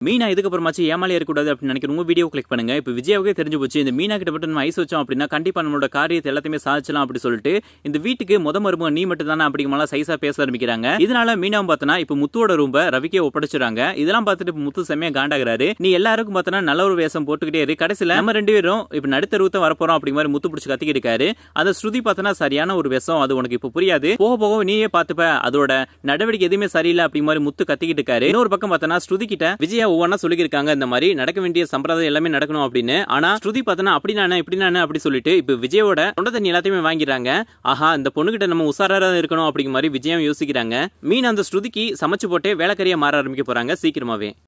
மீனா இதுக்கப்புறமாச்சு ஏமாலே இருக்கக்கூடாது அப்படின்னு நினைக்கிறவங்க வீடியோ கிளிக் பண்ணுங்க இப்போ விஜயாவுக்கே தெரிஞ்சு போச்சு இந்த மீனா கிட்ட மட்டும் நம்ம ஐஸ் வச்சோம் அப்படின்னா கண்டிப்பா நம்மளோட காரியத்தை எல்லாத்தையுமே சாதிச்சலாம் அப்படி சொல்லிட்டு இந்த வீட்டுக்கு முத மருமக நீ மட்டும் தானே அப்படிங்கலாம் சைஸா பேச ஆரம்பிக்கிறாங்க இதனால மீனாவும் பார்த்தனா இப்போ முத்துவோட ரூம்ப ரவிக்கே ஒப்படைச்சிடுறாங்க இதெல்லாம் பார்த்துட்டு இப்ப முத்து செம்மையா காண்டாகிறாரு நீ எல்லாருக்கும் பார்த்தனா நல்ல ஒரு வேஷம் போட்டுக்கிட்டே இரு கடைசியில நம்ம ரெண்டு பேரும் இப்போ நடுத்தருவத்தை வரப்போறோம் அப்படிங்கிற மாதிரி முத்து பிடிச்சி கத்திக்கிட்டு இருக்காரு அந்த ஸ்ருதி பார்த்தனா சரியான ஒரு விஷம் அது உனக்கு இப்போ புரியாது போக போக நீயே பார்த்துப்ப அதோட நடவடிக்கை எதுவுமே சரியில்லை அப்படி மாதிரி முத்து கத்திக்கிட்டு இருக்காரு இன்னொரு பக்கம் பார்த்தனா ஸ்ருதி கிட்ட விஜயா ஒவ்வொன்றா சொல்லியிருக்காங்க இந்த மாதிரி நடக்க வேண்டிய சம்பிரதாயம் எல்லாமே நடக்கணும் அப்படின்னு ஆனா ஸ்ருதி பார்த்தனா அப்படி நானே இப்படி நானே அப்படி சொல்லிட்டு இப்போ விஜயோட தொண்டை தண்ணி எல்லாத்தையுமே வாங்கிடுறாங்க ஆஹா இந்த பொண்ணுகிட்ட நம்ம உசாரா இருக்கணும் அப்படிங்கிற மாதிரி விஜயம் யோசிக்கிறாங்க மீன் அந்த ஸ்ருதிக்கு சமைச்சு போட்டே வேலைக்கறியா மாற ஆரம்பிக்க போறாங்க சீக்கிரமாவே